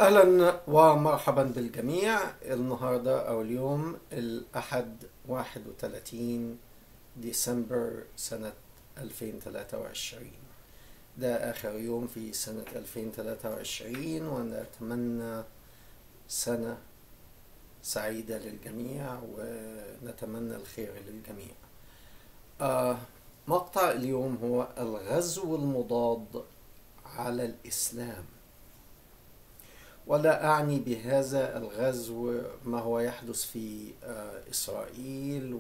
أهلا ومرحبا بالجميع النهاردة أو اليوم الأحد 31 ديسمبر سنة 2023 ده آخر يوم في سنة 2023 ونتمنى سنة سعيدة للجميع ونتمنى الخير للجميع آه مقطع اليوم هو الغزو المضاد على الإسلام ولا أعني بهذا الغزو ما هو يحدث في إسرائيل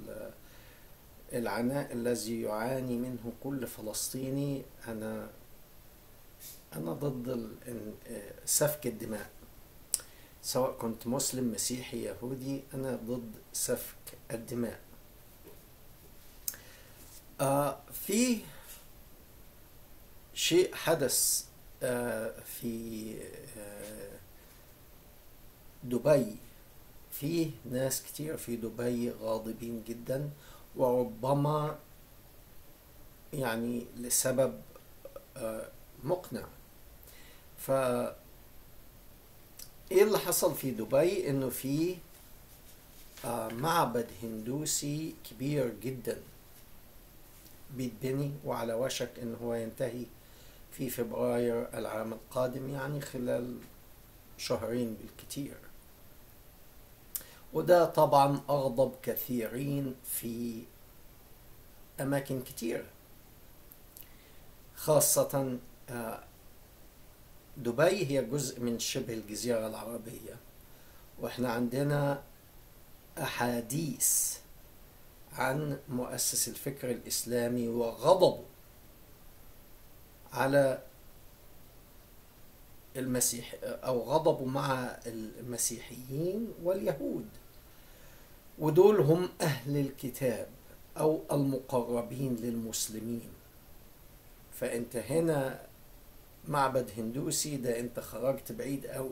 والعناء الذي يعاني منه كل فلسطيني أنا أنا ضد سفك الدماء سواء كنت مسلم مسيحي يهودي أنا ضد سفك الدماء في شيء حدث في دبي في ناس كتير في دبي غاضبين جدا وربما يعني لسبب مقنع ف ايه اللي حصل في دبي انه في معبد هندوسي كبير جدا بيتبني وعلى وشك ان هو ينتهي في فبراير العام القادم يعني خلال شهرين بالكتير وده طبعا أغضب كثيرين في أماكن كتيرة خاصة دبي هي جزء من شبه الجزيرة العربية وإحنا عندنا أحاديث عن مؤسس الفكر الإسلامي وغضبه على المسيح او غضبوا مع المسيحيين واليهود ودول هم اهل الكتاب او المقربين للمسلمين فانت هنا معبد هندوسي ده انت خرجت بعيد قوي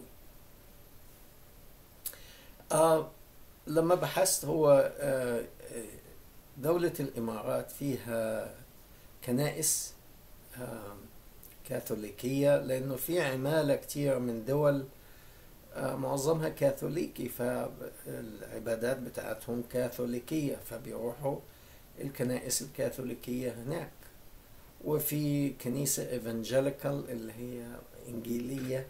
آه لما بحثت هو آه دولة الإمارات فيها كنائس آه كاثوليكية لأنه في عمالة كتير من دول معظمها كاثوليكي فالعبادات بتاعتهم كاثوليكية فبيروحوا الكنائس الكاثوليكية هناك وفي كنيسة ايفانجيليكال اللي هي إنجيلية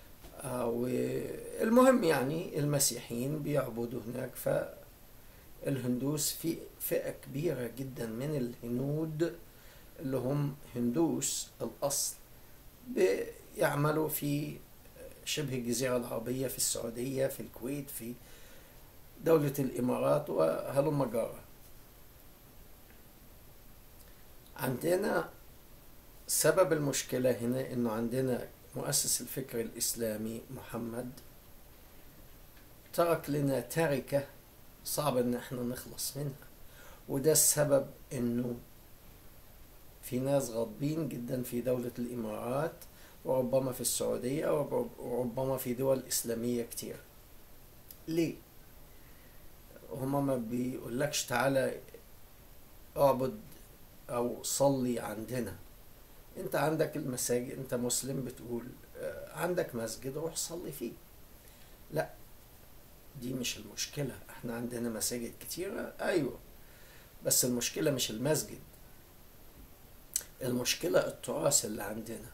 والمهم يعني المسيحيين بيعبدوا هناك فالهندوس في فئة كبيرة جدا من الهنود اللي هم هندوس الأصل بيعملوا في شبه الجزيرة العربية في السعودية في الكويت في دولة الإمارات وهلم جرى عندنا سبب المشكلة هنا إنه عندنا مؤسس الفكر الإسلامي محمد ترك لنا تركة صعب إن احنا نخلص منها وده السبب إنه في ناس غاضبين جدا في دولة الإمارات وربما في السعودية وربما في دول إسلامية كتير ليه؟ هما ما بيقولكش تعالى اعبد أو صلي عندنا انت عندك المساجد انت مسلم بتقول عندك مسجد روح صلي فيه لا دي مش المشكلة احنا عندنا مساجد كتيرة ايوه بس المشكلة مش المسجد المشكلة التراث اللي عندنا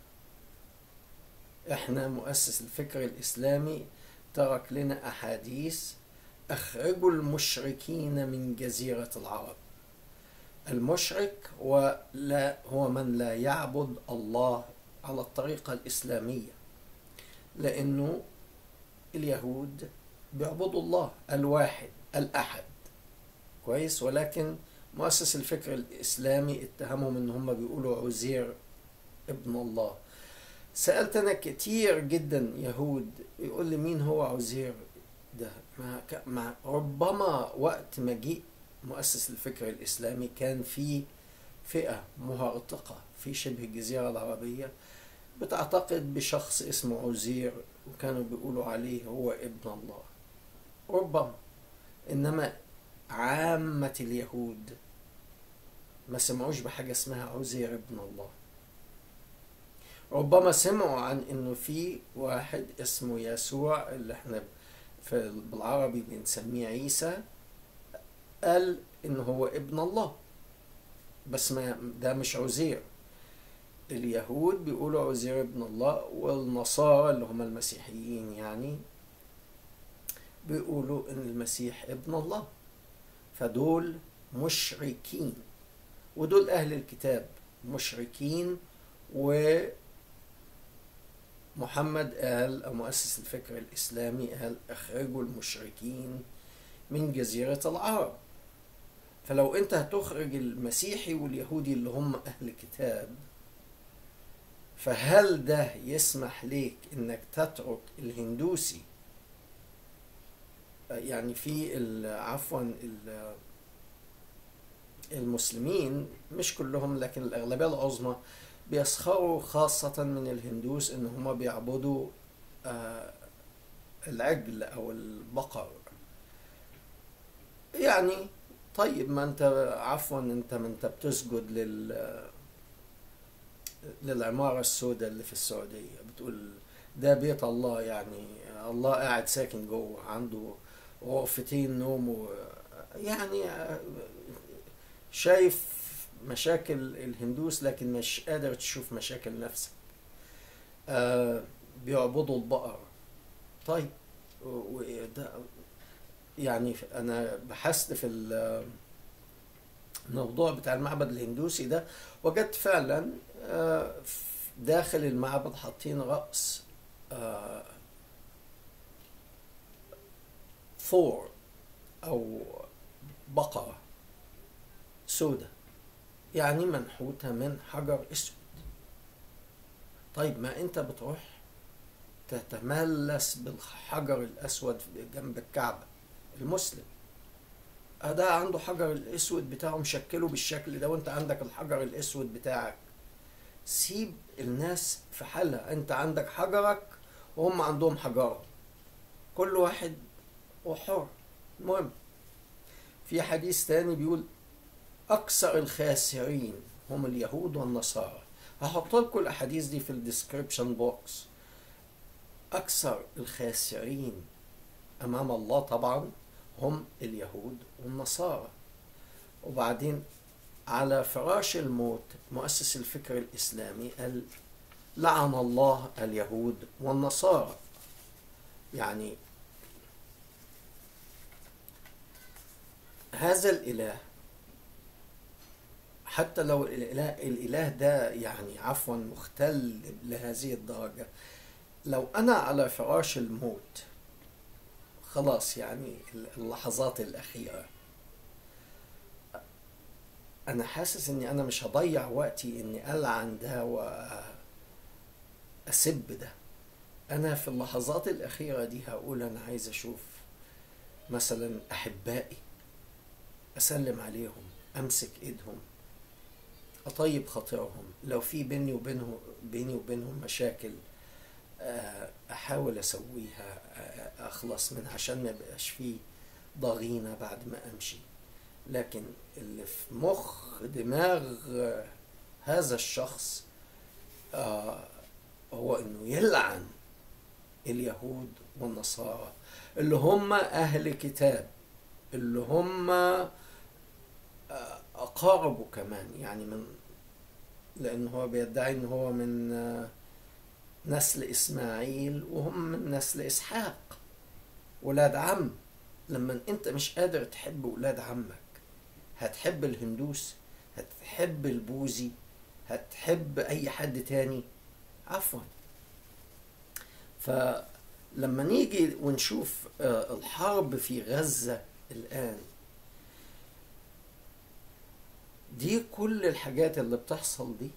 احنا مؤسس الفكر الإسلامي ترك لنا أحاديث أخرجوا المشركين من جزيرة العرب المشرك ولا هو من لا يعبد الله على الطريقة الإسلامية لأنه اليهود بيعبدوا الله الواحد الأحد كويس ولكن مؤسس الفكر الإسلامي اتهمهم إن هم بيقولوا عزير ابن الله سألت أنا كتير جدا يهود يقول لي مين هو عزير ده ما ما ربما وقت مجيء مؤسس الفكر الإسلامي كان في فئة مهرطقة في شبه الجزيرة العربية بتعتقد بشخص اسمه عزير وكانوا بيقولوا عليه هو ابن الله ربما إنما عامة اليهود ما سمعوش بحاجة اسمها عزير ابن الله ربما سمعوا عن انه في واحد اسمه يسوع اللي احنا في بالعربي بنسميه عيسى قال ان هو ابن الله بس ما ده مش عزير اليهود بيقولوا عزير ابن الله والنصارى اللي هم المسيحيين يعني بيقولوا ان المسيح ابن الله فدول مشركين ودول اهل الكتاب مشركين ومحمد قال او مؤسس الفكر الاسلامي قال اخرجوا المشركين من جزيره العرب فلو انت هتخرج المسيحي واليهودي اللي هم اهل كتاب فهل ده يسمح ليك انك تترك الهندوسي يعني في عفوا المسلمين مش كلهم لكن الاغلبيه العظمى بيسخروا خاصه من الهندوس ان هم بيعبدوا العجل او البقر يعني طيب ما انت عفوا انت ما انت بتسجد لل للعمارة السوداء اللي في السعودية بتقول ده بيت الله يعني الله قاعد ساكن جوه عنده غرفتين نوم و يعني شايف مشاكل الهندوس لكن مش قادر تشوف مشاكل نفسك آه بيعبدوا البقر طيب وده يعني انا بحثت في الموضوع بتاع المعبد الهندوسي ده وجدت فعلا داخل المعبد حاطين رأس ثور أو بقرة سودة يعني منحوتة من حجر أسود طيب ما أنت بتروح تتملس بالحجر الأسود جنب الكعبة المسلم ده عنده حجر الأسود بتاعه مشكله بالشكل ده وأنت عندك الحجر الأسود بتاعك سيب الناس في حالها انت عندك حجرك وهم عندهم حجرهم كل واحد وحر المهم في حديث تاني بيقول اكثر الخاسرين هم اليهود والنصارى هحط لكم الاحاديث دي في الديسكريبشن بوكس اكثر الخاسرين امام الله طبعا هم اليهود والنصارى وبعدين على فراش الموت مؤسس الفكر الإسلامي قال لعن الله اليهود والنصارى يعني هذا الإله حتى لو الإله, الإله ده يعني عفوا مختل لهذه الدرجة لو أنا على فراش الموت خلاص يعني اللحظات الأخيرة انا حاسس اني انا مش هضيع وقتي اني العن ده واسب ده انا في اللحظات الاخيره دي هقول انا عايز اشوف مثلا احبائي اسلم عليهم امسك ايدهم اطيب خاطرهم لو في بيني وبينهم بيني وبينهم مشاكل احاول اسويها اخلص منها عشان ما يبقاش فيه ضغينه بعد ما امشي لكن اللي في مخ دماغ هذا الشخص آه هو انه يلعن اليهود والنصارى اللي هم اهل كتاب اللي هم آه اقاربه كمان يعني من لان هو بيدعي ان هو من آه نسل اسماعيل وهم من نسل اسحاق ولاد عم لما انت مش قادر تحب ولاد عمك هتحب الهندوس هتحب البوذي هتحب اي حد تاني عفوا فلما نيجي ونشوف الحرب في غزة الآن دي كل الحاجات اللي بتحصل دي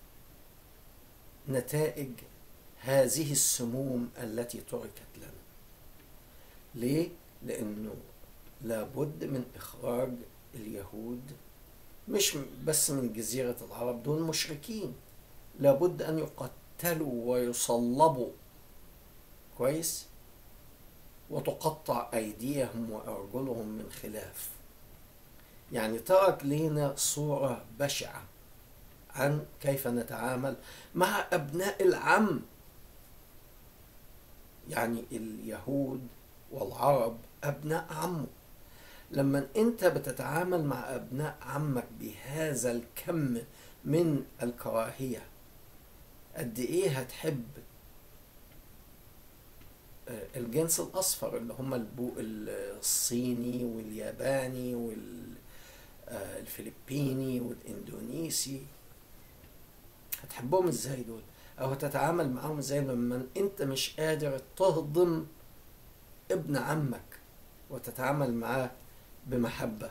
نتائج هذه السموم التي تركت لنا ليه؟ لأنه لابد من إخراج اليهود مش بس من جزيرة العرب دول مشركين لابد أن يقتلوا ويصلبوا كويس وتقطع أيديهم وأرجلهم من خلاف يعني ترك لنا صورة بشعة عن كيف نتعامل مع أبناء العم يعني اليهود والعرب أبناء عمه لما أنت بتتعامل مع أبناء عمك بهذا الكم من الكراهية قد إيه هتحب الجنس الأصفر اللي هم البو الصيني والياباني والفلبيني والاندونيسي هتحبهم ازاي دول او هتتعامل معاهم ازاي لما انت مش قادر تهضم ابن عمك وتتعامل معاه بمحبة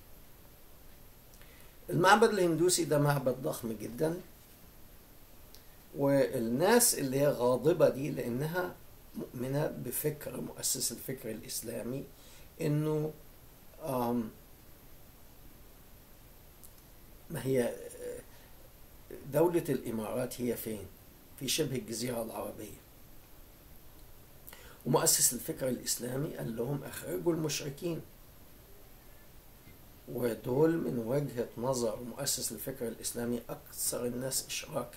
المعبد الهندوسي ده معبد ضخم جدا والناس اللي هي غاضبة دي لأنها مؤمنة بفكر مؤسس الفكر الإسلامي إنه ما هي دولة الإمارات هي فين؟ في شبه الجزيرة العربية ومؤسس الفكر الإسلامي قال لهم أخرجوا المشركين ودول من وجهة نظر مؤسس الفكر الإسلامي أكثر الناس إشراكا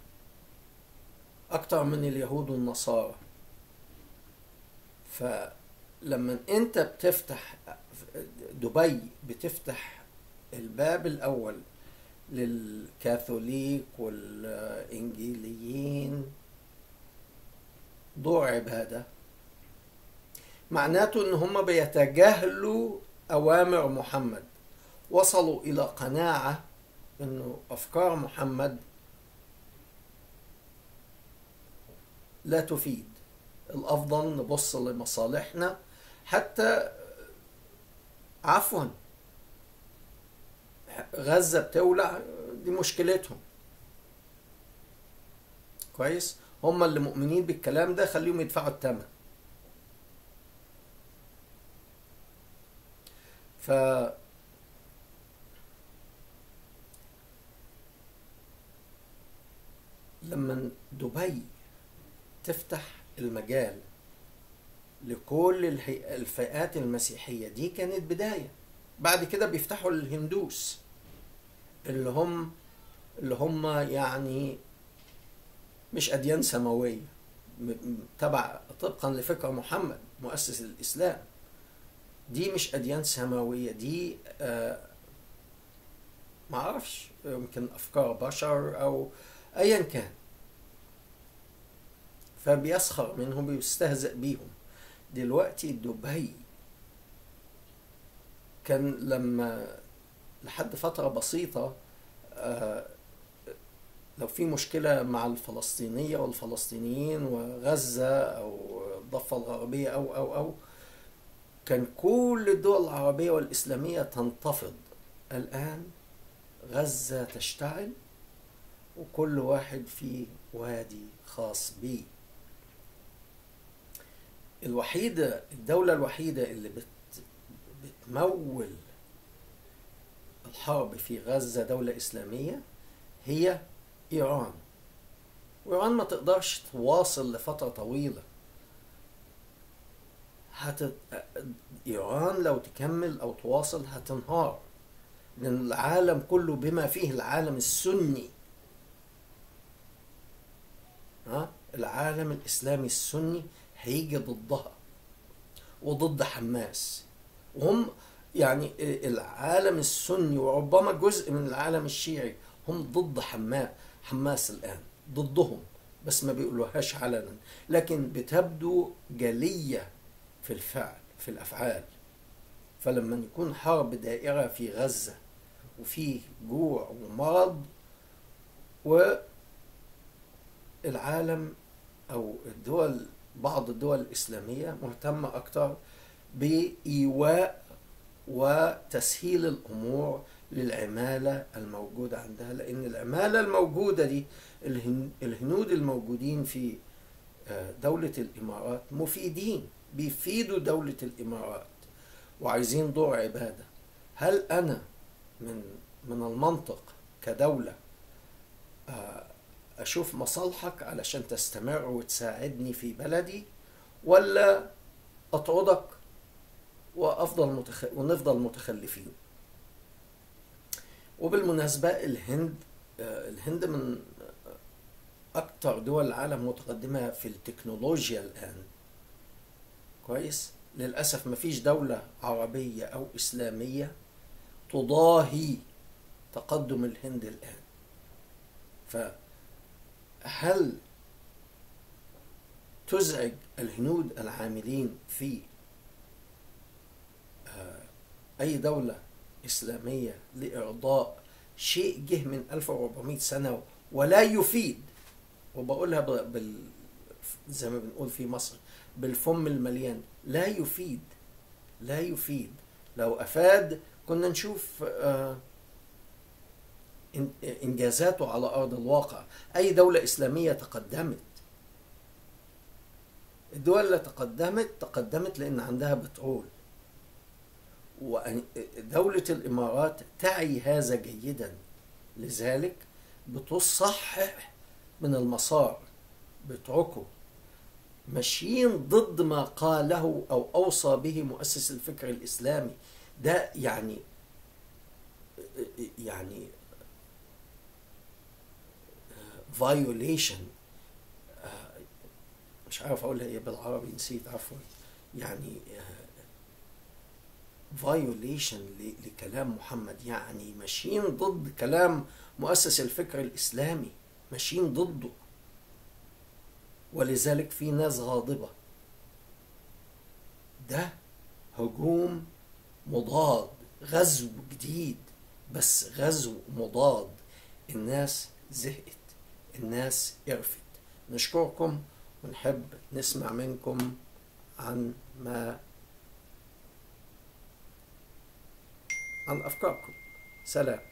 أكثر من اليهود والنصارى فلما أنت بتفتح دبي بتفتح الباب الأول للكاثوليك والإنجيليين ضوء عبادة معناته إن هم بيتجاهلوا أوامر محمد وصلوا إلى قناعة إنه أفكار محمد لا تفيد الأفضل نبص لمصالحنا حتى عفوا غزة بتولع دي مشكلتهم كويس هم اللي مؤمنين بالكلام ده خليهم يدفعوا الثمن ف لما دبي تفتح المجال لكل الفئات المسيحية دي كانت بداية بعد كده بيفتحوا الهندوس اللي هم اللي هم يعني مش أديان سماوية تبع طبقا لفكر محمد مؤسس الإسلام دي مش أديان سماوية دي آه معرفش يمكن أفكار بشر أو أيا كان فبيسخر منهم بيستهزئ بيهم دلوقتي دبي كان لما لحد فترة بسيطة آه لو في مشكلة مع الفلسطينية والفلسطينيين وغزة أو الضفة الغربية أو أو أو كان كل الدول العربية والإسلامية تنتفض الآن غزة تشتعل وكل واحد في وادي خاص بيه الوحيدة الدولة الوحيدة اللي بت بتمول الحرب في غزة دولة إسلامية هي إيران وإيران ما تقدرش تواصل لفترة طويلة هت... إيران لو تكمل أو تواصل هتنهار لأن العالم كله بما فيه العالم السني ها العالم الإسلامي السني هيجي ضدها وضد حماس وهم يعني العالم السني وربما جزء من العالم الشيعي هم ضد حماس حماس الآن ضدهم بس ما بيقولوهاش علنا لكن بتبدو جلية في الفعل في الأفعال فلما يكون حرب دائرة في غزة وفيه جوع ومرض والعالم أو الدول بعض الدول الإسلامية مهتمة أكثر بإيواء وتسهيل الأمور للعمالة الموجودة عندها لأن العمالة الموجودة دي الهنود الموجودين في دولة الإمارات مفيدين بيفيدوا دولة الإمارات وعايزين دور عبادة هل أنا من من المنطق كدولة أشوف مصالحك علشان تستمر وتساعدني في بلدي ولا أطردك وأفضل متخ... ونفضل متخلفين وبالمناسبة الهند الهند من أكثر دول العالم متقدمة في التكنولوجيا الآن كويس للأسف ما فيش دولة عربية أو إسلامية تضاهي تقدم الهند الآن فهل تزعج الهنود العاملين في أي دولة إسلامية لإرضاء شيء جه من 1400 سنة ولا يفيد وبقولها بال زي ما بنقول في مصر بالفم المليان لا يفيد لا يفيد لو أفاد كنا نشوف إنجازاته على أرض الواقع أي دولة إسلامية تقدمت الدول اللي تقدمت تقدمت لأن عندها بترول ودولة الإمارات تعي هذا جيدا لذلك بتصحح من المسار بتركه ماشيين ضد ما قاله أو أوصى به مؤسس الفكر الإسلامي ده يعني يعني violation مش عارف اقولها ايه بالعربي نسيت عفوا يعني فايوليشن لكلام محمد يعني ماشيين ضد كلام مؤسس الفكر الاسلامي ماشيين ضده ولذلك في ناس غاضبه ده هجوم مضاد غزو جديد بس غزو مضاد الناس زهقت الناس قرفت نشكركم ونحب نسمع منكم عن ما عن أفكاركم سلام